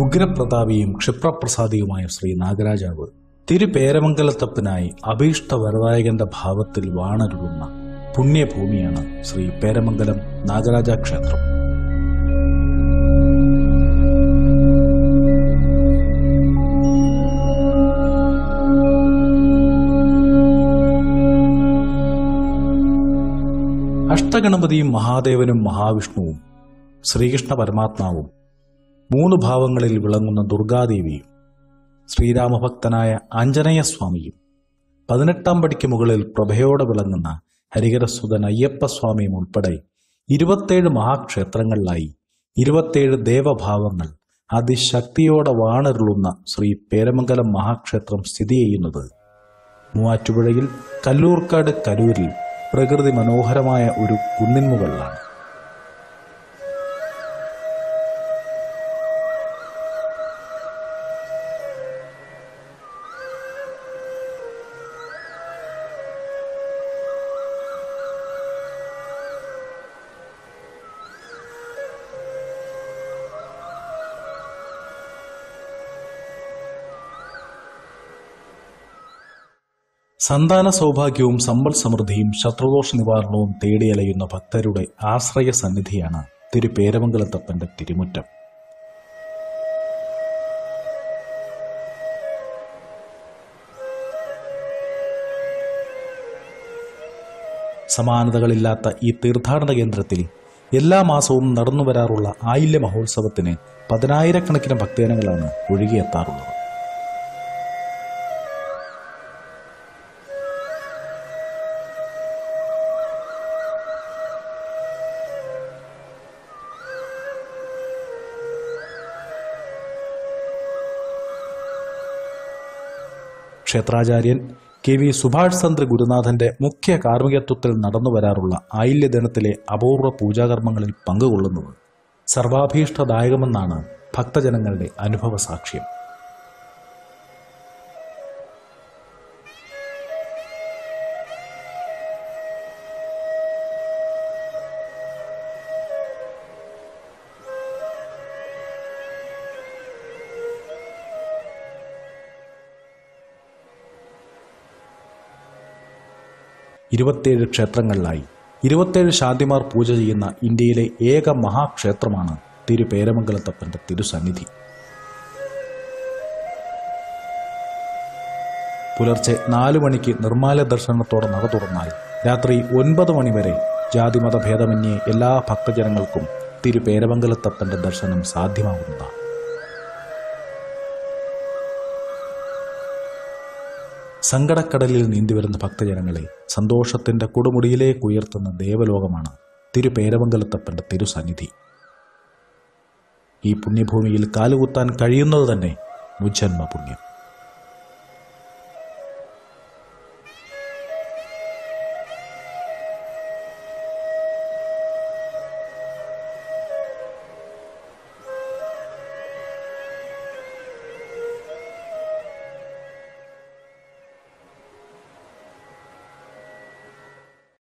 ഉഗ്രപ്രതാപിയും ക്ഷിപ്രപ്രസാദിയുമായ ശ്രീ നാഗരാജാവ് തിരുപേരമംഗലത്തപ്പനായി അഭീഷ്ട വരദായകന്റെ ഭാവത്തിൽ വാണരുളുന്ന പുണ്യഭൂമിയാണ് ശ്രീ പേരമംഗലം നാഗരാജ ക്ഷേത്രം അഷ്ടഗണപതിയും മഹാദേവനും മഹാവിഷ്ണുവും ശ്രീകൃഷ്ണ പരമാത്മാവും മൂന്ന് ഭാവങ്ങളിൽ വിളങ്ങുന്ന ദുർഗാദേവിയും ശ്രീരാമഭക്തനായ ആഞ്ജനേയസ്വാമിയും പതിനെട്ടാം പടിക്ക് മുകളിൽ പ്രഭയോടെ വിളങ്ങുന്ന ഹരിഹരസുതൻ അയ്യപ്പസ്വാമിയും ഉൾപ്പെടെ ഇരുപത്തേഴ് മഹാക്ഷേത്രങ്ങളിലായി ഇരുപത്തേഴ് ദേവഭാവങ്ങൾ അതിശക്തിയോടെ വാണരുളുന്ന ശ്രീ പേരമംഗലം മഹാക്ഷേത്രം സ്ഥിതി ചെയ്യുന്നത് മൂവാറ്റുപുഴയിൽ കല്ലൂർക്കാട് കരൂരിൽ പ്രകൃതി മനോഹരമായ ഒരു കുന്നിൻ മുകളിലാണ് സന്താന സൗഭാഗ്യവും സമ്പൽ സമൃദ്ധിയും ശത്രുദോഷ നിവാരണവും തേടിയലയുന്ന ഭക്തരുടെ ആശ്രയ സന്നിധിയാണ് തിരുപേരമംഗലത്തപ്പന്റെ തിരുമുറ്റം സമാനതകളില്ലാത്ത ഈ തീർത്ഥാടന കേന്ദ്രത്തിൽ എല്ലാ മാസവും നടന്നു വരാറുള്ള ആയില്യ മഹോത്സവത്തിന് പതിനായിരക്കണക്കിന് ഭക്തജനങ്ങളാണ് ഒഴുകിയെത്താറുള്ളത് ക്ഷേത്രാചാര്യൻ കെ വി സുഭാഷ് ചന്ദ്ര ഗുരുനാഥന്റെ മുഖ്യ കാർമ്മികത്വത്തിൽ നടന്നു വരാറുള്ള ആയില്യദിനത്തിലെ അപൂർവ പൂജാകർമ്മങ്ങളിൽ പങ്കുകൊള്ളുന്നത് സർവാഭീഷ്ടദായകമെന്നാണ് ഭക്തജനങ്ങളുടെ അനുഭവ സാക്ഷ്യം ഇരുപത്തിയേഴ് ക്ഷേത്രങ്ങളിലായി ഇരുപത്തിയേഴ് ശാന്തിമാർ പൂജ ചെയ്യുന്ന ഇന്ത്യയിലെ ഏക മഹാക്ഷേത്രമാണ് തിരുപേരമംഗലത്തപ്പന്റെ തിരുസന്നിധി പുലർച്ചെ നാലു മണിക്ക് നിർമ്മാല ദർശനത്തോടെ നട തുറന്നാൽ രാത്രി ഒൻപത് മണിവരെ ജാതിമത ഭേദമന്യേ എല്ലാ ഭക്തജനങ്ങൾക്കും തിരുപേരമംഗലത്തപ്പന്റെ ദർശനം സാധ്യമാകുന്നതാണ് സങ്കടക്കടലിൽ നീന്തിവരുന്ന ഭക്തജനങ്ങളെ സന്തോഷത്തിന്റെ കൊടുമുടിയിലേക്ക് ഉയർത്തുന്ന ദേവലോകമാണ് തിരുപേരമംഗലത്തപ്പന്റെ തിരുസന്നിധി ഈ പുണ്യഭൂമിയിൽ കാലുകുത്താൻ കഴിയുന്നത് തന്നെ മുജന്മ പുണ്യം